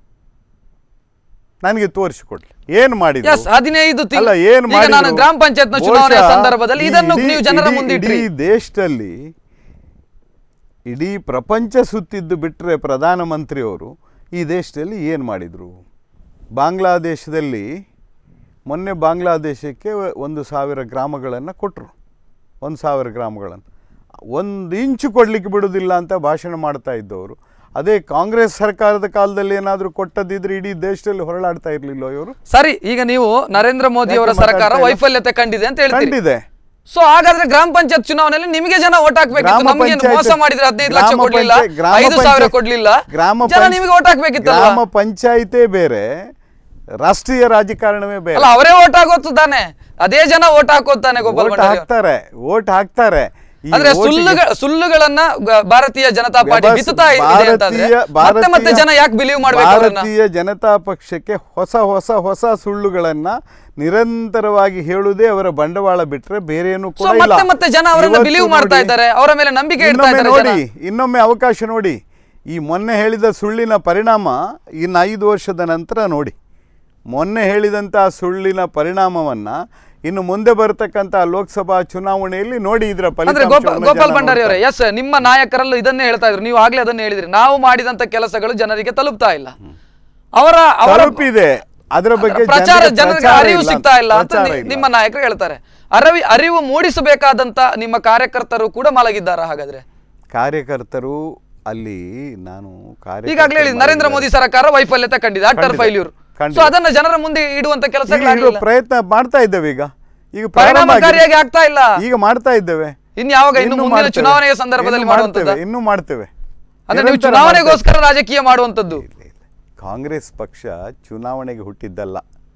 [SPEAKER 3] ನನಗೆ ತೋರಿಸಿಕೊಡ್ಲಿ ಏನು ಮಾಡಿದ್ರು
[SPEAKER 2] ಎಸ್ ಹದಿನೈದು ತಿಂಗಳು
[SPEAKER 3] ಅಲ್ಲ ಏನ್
[SPEAKER 2] ಈಗ ನಾನು
[SPEAKER 3] ಮಾಡಿದ್ರು?
[SPEAKER 2] ಗ್ರಾಮ ಪಂಚಾಯತ್ನ ಚುನಾವಣೆ
[SPEAKER 3] ಬಹುಶಃ
[SPEAKER 2] ಸಂದರ್ಭದಲ್ಲಿ
[SPEAKER 3] ಈ
[SPEAKER 2] ಇದನ್ನು
[SPEAKER 3] ಇಡೀ-
[SPEAKER 2] ನೀವು ಜನರ
[SPEAKER 3] ಇಡೀ-
[SPEAKER 2] ಮುಂದಿಟ್ರಿ
[SPEAKER 3] ಇಡೀ ದೇಶದಲ್ಲಿ ಇಡೀ ಪ್ರಪಂಚ ಸುತ್ತಿದ್ದು ಬಿಟ್ಟರೆ ಪ್ರಧಾನಮಂತ್ರಿಯವರು ಈ ದೇಶದಲ್ಲಿ ಏನು ಮಾಡಿದರು ಬಾಂಗ್ಲಾದೇಶದಲ್ಲಿ ಮೊನ್ನೆ ಬಾಂಗ್ಲಾದೇಶಕ್ಕೆ ಒಂದು ಸಾವಿರ ಗ್ರಾಮಗಳನ್ನು ಕೊಟ್ಟರು ಒಂದು ಸಾವಿರ ಗ್ರಾಮಗಳನ್ನು ಒಂದು ಇಂಚು ಕೊಡಲಿಕ್ಕೆ ಬಿಡೋದಿಲ್ಲ ಅಂತ ಭಾಷಣ ಮಾಡ್ತಾ ಇದ್ದವರು ಅದೇ ಕಾಂಗ್ರೆಸ್ ಸರ್ಕಾರದ ಕಾಲದಲ್ಲಿ ಏನಾದರೂ ಕೊಟ್ಟದಿದ್ರೆ ಇಡೀ ದೇಶದಲ್ಲಿ ಹೊರಳಾಡ್ತಾ ಇರಲಿಲ್ಲ ಇವರು
[SPEAKER 2] ಸರಿ ಈಗ ನೀವು ನರೇಂದ್ರ ಮೋದಿ ಅವರ
[SPEAKER 3] ಯಾಕೆ
[SPEAKER 2] ಸರ್ಕಾರ
[SPEAKER 3] ಮಾತಾಡ್ತಾ ಇಲ್ಲ?
[SPEAKER 2] ವೈಫಲ್ಯತೆ ಕಂಡಿದೆ ಅಂತ ಹೇಳ್ತೀರಿ
[SPEAKER 3] ಕಂಡಿದೆ
[SPEAKER 2] ಸೊ ಹಾಗಾದ್ರೆ ಗ್ರಾಮ ಪಂಚಾಯತ್ ಚುನಾವಣೆಯಲ್ಲಿ ನಿಮಗೆ ಜನ ಓಟ್ ಹಾಕ್ಬೇಕಿತ್ತು
[SPEAKER 3] ಗ್ರಾಮ
[SPEAKER 2] ನಮ್ಗೆ
[SPEAKER 3] ಪಂಚಾಯತ್-
[SPEAKER 2] ಮೋಸ ಮಾಡಿದ್ರೆ ಹದಿನೈದು ಲಕ್ಷ
[SPEAKER 3] ಗ್ರಾಮ
[SPEAKER 2] ಕೊಡ್ಲಿಲ್ಲ
[SPEAKER 3] ಪಂಚಾಯತ್- ಗ್ರಾಮ
[SPEAKER 2] ಐದು ಸಾವಿರ
[SPEAKER 3] ಪಂಚಾಯತ್-
[SPEAKER 2] ಕೊಡ್ಲಿಲ್ಲ
[SPEAKER 3] ಗ್ರಾಮ
[SPEAKER 2] ಜನ
[SPEAKER 3] ಪಂಚಾಯತ್-
[SPEAKER 2] ನಿಮಗೆ ಓಟ್ ಹಾಕ್ಬೇಕಿತ್ತಲ್ಲ
[SPEAKER 3] ಗ್ರಾಮ ಪಂಚಾಯಿತೇ ಬೇರೆ ರಾಷ್ಟ್ರೀಯ ರಾಜಕಾರಣವೇ ಬೇರೆ
[SPEAKER 2] ಅಲ್ಲ ಅವರೇ ಓಟ್ ಹಾಕೋತು ತಾನೆ ಅದೇ ಜನ ಓಟ್ ಹಾಕೋತಾನೆ ಗೋಪಾಲ್
[SPEAKER 3] ಓಟ್
[SPEAKER 2] ಭಂಡಾರಿ ಅವರು.
[SPEAKER 3] ಹಾಕ್ತಾರೆ ಓಟ್ ಹಾಕ್ತಾರೆ ಈ
[SPEAKER 2] ಅಂದ್ರೆ
[SPEAKER 3] ಓಟಿಗೆ-
[SPEAKER 2] ಸುಳ್ಳುಗಳ ಸುಳ್ಳುಗಳನ್ನ ಗ- ಭಾರತೀಯ ಜನತಾ ಪಾರ್ಟಿ
[SPEAKER 3] ವ್ಯವಸ್-
[SPEAKER 2] ಬಿತ್ತುತ್ತಾ ಇದೆ ಅಂತಂದ್ರೆ
[SPEAKER 3] ಭಾರತೀಯ-
[SPEAKER 2] ಮತ್ತೆ ಮತ್ತೆ
[SPEAKER 3] ಭಾರತೀಯ-
[SPEAKER 2] ಜನ ಯಾಕೆ ಬಿಲೀವ್ ಮಾಡ್ಬೇಕು ಅವ್ರನ್ನ
[SPEAKER 3] ಭಾರತೀಯ ಜನತಾ ಪಕ್ಷಕ್ಕೆ ಹೊಸ ಹೊಸ ಹೊಸ ಸುಳ್ಳುಗಳನ್ನ ನಿರಂತರವಾಗಿ ಹೇಳುವುದೇ ಅವರ ಬಂಡವಾಳ ಬಿಟ್ರೆ ಬೇರೇನು
[SPEAKER 2] ಸೊ
[SPEAKER 3] ಕೂಡ ಇಲ್ಲ
[SPEAKER 2] ಮತ್ತೆ ಮತ್ತೆ ಜನ ಅವರನ್ನ
[SPEAKER 3] ಇವತ್ತು
[SPEAKER 2] ಬಿಲೀವ್ ಮಾಡ್ತಾ
[SPEAKER 3] ನೋಡಿ,
[SPEAKER 2] ಇದ್ದಾರೆ ಅವರ ಮೇಲೆ ನಂಬಿಕೆ ಇಡ್ತಾ
[SPEAKER 3] ಇನ್ನೊಮ್ಮೆ
[SPEAKER 2] ಇದ್ದಾರೆ ಜನ.
[SPEAKER 3] ನೋಡಿ ಇನ್ನೊಮ್ಮೆ ಅವಕಾಶ ನೋಡಿ ಈ ಮೊನ್ನೆ ಹೇಳಿದ ಸುಳ್ಳಿನ ಪರಿಣಾಮ ಇನ್ನು ಐದು ವರ್ಷದ ನಂತರ ನೋಡಿ ಮೊನ್ನೆ ಹೇಳಿದಂಥ ಸುಳ್ಳಿನ ಪರಿಣಾಮವನ್ನ ಇನ್ನು ಮುಂದೆ ಬರತಕ್ಕಂಥ ಲೋಕಸಭಾ ಚುನಾವಣೆಯಲ್ಲಿ ನೋಡಿ ಇದರ
[SPEAKER 2] ಅಂದ್ರೆ ಗೋಪ
[SPEAKER 3] ಫಲಿತಾಂಶವನ್ನ
[SPEAKER 2] ಗೋಪಾಲ್
[SPEAKER 3] ಜನ
[SPEAKER 2] ಭಂಡಾರಿ ಅವರೇ
[SPEAKER 3] ನೋಡ್ತಾರೆ.
[SPEAKER 2] ಎಸ್ ನಿಮ್ಮ ನಾಯಕರಲ್ಲೂ ಇದನ್ನೇ ಹೇಳ್ತಾ ಇದ್ರು ನೀವು ಆಗ್ಲೇ ಅದನ್ನೇ ಹೇಳಿದ್ರಿ ನಾವು ಮಾಡಿದಂತ ಕೆಲಸಗಳು ಜನರಿಗೆ ತಲುಪ್ತಾ ಇಲ್ಲ ಅವರ ಅವರ
[SPEAKER 3] ತಲುಪಿದೆ ಅದರ ಬಗ್ಗೆ
[SPEAKER 2] ಪ್ರಚಾರ
[SPEAKER 3] ಜನರಿಗೆ
[SPEAKER 2] ಜನರಿಗೆ
[SPEAKER 3] ಪ್ರಚಾರ
[SPEAKER 2] ಅರಿವು
[SPEAKER 3] ಇಲ್ಲ.
[SPEAKER 2] ಸಿಗ್ತಾ ಇಲ್ಲ ಅಂತ
[SPEAKER 3] ಪ್ರಚಾರ
[SPEAKER 2] ನಿ-
[SPEAKER 3] ಇಲ್ಲ.
[SPEAKER 2] ನಿಮ್ಮ ನಾಯಕರು ಹೇಳ್ತಾರೆ ಅರಿವು ಅರಿವು ಮೂಡಿಸಬೇಕಾದಂತ ನಿಮ್ಮ ಕಾರ್ಯಕರ್ತರು ಕೂಡ ಮಲಗಿದ್ದಾರಾ ಹಾಗಾದ್ರೆ
[SPEAKER 3] ಕಾರ್ಯಕರ್ತರು ಅಲ್ಲಿ ನಾನು ಕಾರ್ಯ
[SPEAKER 2] ಈಗಾಗಲೇ ಹೇಳಿ ನರೇಂದ್ರ ಮೋದಿ ಸರ್ಕಾರ ವೈಫಲ್ಯತೆ ಕಂಡಿದೆ ಅಟರ್
[SPEAKER 3] ಖಂಡಿತ.
[SPEAKER 2] ಫೈಲ್ಯೂರ್
[SPEAKER 3] ಖಂಡಿತ.
[SPEAKER 2] ಸೊ ಅದನ್ನ ಜನರ ಮುಂದೆ ಇಡುವಂತ
[SPEAKER 3] ಈಗ
[SPEAKER 2] ಕೆಲಸಗಳಾಗಲಿಲ್ಲ
[SPEAKER 3] ಇಡುವ ಪ್ರಯತ್ನ ಮಾಡ್ತಾ ಇದ್ದೇವೆ ಈಗ ಈಗ ಪ್ರಾರಂಭ ಆಗಿದೆ.
[SPEAKER 2] ಪರಿಣಾಮಕಾರಿಯಾಗಿ ಆಗ್ತಾ ಇಲ್ಲ
[SPEAKER 3] ಈಗ ಮಾಡ್ತಾ ಇದ್ದೇವೆ
[SPEAKER 2] ಇನ್ ಯಾವಾಗ ಇನ್ನು
[SPEAKER 3] ಇನ್ನೂ
[SPEAKER 2] ಮುಂದಿನ
[SPEAKER 3] ಮಾಡ್ತೇವೆ.
[SPEAKER 2] ಚುನಾವಣೆಯ ಸಂದರ್ಭದಲ್ಲಿ
[SPEAKER 3] ಇನ್ನೂ
[SPEAKER 2] ಮಾಡುವಂತದ್ದು
[SPEAKER 3] ಮಾಡ್ತೇವೆ, ಇನ್ನೂ ಮಾಡ್ತೇವೆ
[SPEAKER 2] ಅಂದ್ರೆ ನೀವು
[SPEAKER 3] ನಿರಂತರ
[SPEAKER 2] ಚುನಾವಣೆಗೋಸ್ಕರ ರಾಜಕೀಯ ಮಾಡುವಂತದ್ದು
[SPEAKER 3] ಮಾಡ್ತೇವೆ. ಇಲ್ಲ, ಇಲ್ಲ. ಕಾಂಗ್ರೆಸ್ ಪಕ್ಷ ಚುನಾವಣೆಗೆ ಹುಟ್ಟಿದ್ದಲ್ಲ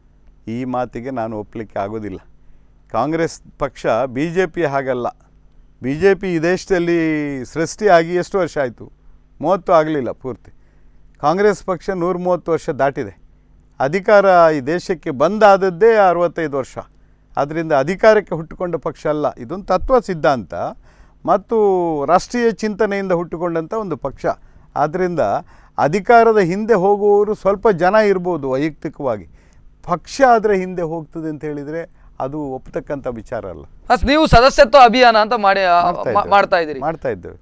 [SPEAKER 3] ಈ ಮಾತಿಗೆ ನಾನು ಒಪ್ಪಲಿಕ್ಕೆ ಆಗೋದಿಲ್ಲ ಕಾಂಗ್ರೆಸ್ ಪಕ್ಷ ಬಿ ಜೆ ಪಿ ಹಾಗಲ್ಲ ಬಿ ಜೆ ಪಿ ಈ ದೇಶದಲ್ಲಿ ಸೃಷ್ಟಿಯಾಗಿ ಎಷ್ಟು ವರ್ಷ ಆಯಿತು ಮೂವತ್ತು ಆಗಲಿಲ್ಲ ಪೂರ್ತಿ ಕಾಂಗ್ರೆಸ್ ಪಕ್ಷ ನೂರ ಮೂವತ್ತು ವರ್ಷ ದಾಟಿದೆ ಅಧಿಕಾರ ಈ ದೇಶಕ್ಕೆ ಬಂದಾದದ್ದೇ ಅರವತ್ತೈದು ವರ್ಷ ಆದ್ದರಿಂದ ಅಧಿಕಾರಕ್ಕೆ ಹುಟ್ಟುಕೊಂಡ ಪಕ್ಷ ಅಲ್ಲ ಇದೊಂದು ತತ್ವ ಸಿದ್ಧಾಂತ ಮತ್ತು ರಾಷ್ಟ್ರೀಯ ಚಿಂತನೆಯಿಂದ ಹುಟ್ಟುಕೊಂಡಂಥ ಒಂದು ಪಕ್ಷ ಆದ್ದರಿಂದ ಅಧಿಕಾರದ ಹಿಂದೆ ಹೋಗುವವರು ಸ್ವಲ್ಪ ಜನ ಇರ್ಬೋದು ವೈಯಕ್ತಿಕವಾಗಿ ಪಕ್ಷ ಆದರೆ ಹಿಂದೆ ಹೋಗ್ತದೆ ಅಂತ ಹೇಳಿದರೆ ಅದು ಒಪ್ಪತಕ್ಕಂಥ ವಿಚಾರ ಅಲ್ಲ
[SPEAKER 2] ಅಸ್ ನೀವು ಸದಸ್ಯತ್ವ ಅಭಿಯಾನ ಅಂತ ಮಾಡಿ ಆ,
[SPEAKER 3] ಮಾಡ್ತಾ
[SPEAKER 2] ಮಾ-
[SPEAKER 3] ಇದ್ದೇವೆ.
[SPEAKER 2] ಮಾಡ್ತಾ ಇದ್ದೀರಿ
[SPEAKER 3] ಮಾಡ್ತಾ ಇದ್ದೇವೆ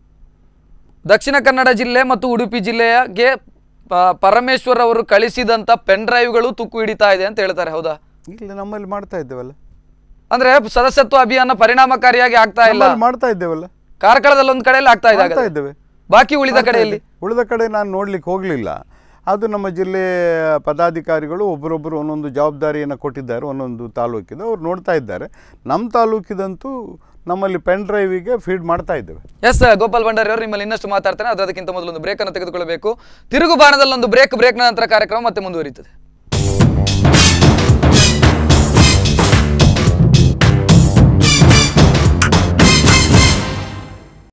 [SPEAKER 2] ದಕ್ಷಿಣ ಕನ್ನಡ ಜಿಲ್ಲೆ ಮತ್ತು ಉಡುಪಿ ಜಿಲ್ಲೆಗೆ ಪ- ಪರಮೇಶ್ವರ್ ಅವರು ಕಳಿಸಿದಂತ ಪೆನ್ ಡ್ರೈವ್ಗಳು ತುಕ್ಕು ಹಿಡಿತಾ ಇದೆ ಅಂತ ಹೇಳ್ತಾರೆ ಹೌದಾ
[SPEAKER 3] ಇಲ್ಲ ನಮ್ಮಲ್ಲಿ ಮಾಡ್ತಾ ಇದ್ದೇವಲ್ಲ
[SPEAKER 2] ಅಂದ್ರೆ ಸದಸ್ಯತ್ವ ಅಭಿಯಾನ ಪರಿಣಾಮಕಾರಿಯಾಗಿ ಆಗ್ತಾ ಇಲ್ಲ
[SPEAKER 3] ನಮ್ಮಲ್ಲಿ ಮಾಡ್ತಾ ಇದ್ದೇವಲ್ಲ
[SPEAKER 2] ಕಾರ್ಕಳದಲ್ಲಿ ಒಂದ್ ಕಡೆಯಲ್ಲಿ ಆಗ್ತಾ ಇದೆ
[SPEAKER 3] ಮಾಡ್ತಾ
[SPEAKER 2] ಹಾಗಾದ್ರೆ.
[SPEAKER 3] ಇದ್ದೇವೆ
[SPEAKER 2] ಬಾಕಿ ಉಳಿದ
[SPEAKER 3] ಮಾಡ್ತಾ
[SPEAKER 2] ಕಡೆಯಲ್ಲಿ
[SPEAKER 3] ಇದ್ದೇವೆ. ಉಳಿದ ಕಡೆ ನಾನು ನೋಡ್ಲಿಕ್ಕೆ ಹೋಗಲಿಲ್ಲ ಅದು ನಮ್ಮ ಜಿಲ್ಲೆಯ ಪದಾಧಿಕಾರಿಗಳು ಒಬ್ಬರೊಬ್ಬರು ಒಂದೊಂದು ಜವಾಬ್ದಾರಿಯನ್ನು ಕೊಟ್ಟಿದ್ದಾರೆ ಒಂದೊಂದು ತಾಲೂಕಿದು ಅವ್ರು ನೋಡ್ತಾ ಇದ್ದಾರೆ ನಮ್ಮ ತಾಲೂಕಿದಂತೂ ನಮ್ಮಲ್ಲಿ ಪೆನ್ ಡ್ರೈವಿಗೆ ಫೀಡ್ ಮಾಡ್ತಾ ಇದ್ದೇವೆ
[SPEAKER 2] ಎಸ್ ಗೋಪಾಲ್ ಭಂಡಾರಿ ಅವರು ನಿಮ್ಮಲ್ಲಿ ಇನ್ನಷ್ಟು ಮಾತಾಡ್ತಾನೆ ಅದ್ರ ಅದಕ್ಕಿಂತ ಮೊದಲು ಒಂದು ಬ್ರೇಕ್ ಅನ್ನು ತೆಗೆದುಕೊಳ್ಳಬೇಕು ತಿರುಗು ಬಾಣದಲ್ಲಿ ಒಂದು ಬ್ರೇಕ್ ಬ್ರೇಕ್ ನಂತರ ಕಾರ್ಯಕ್ರಮ ಮತ್ತೆ ಮುಂದುವರಿಯುತ್ತದೆ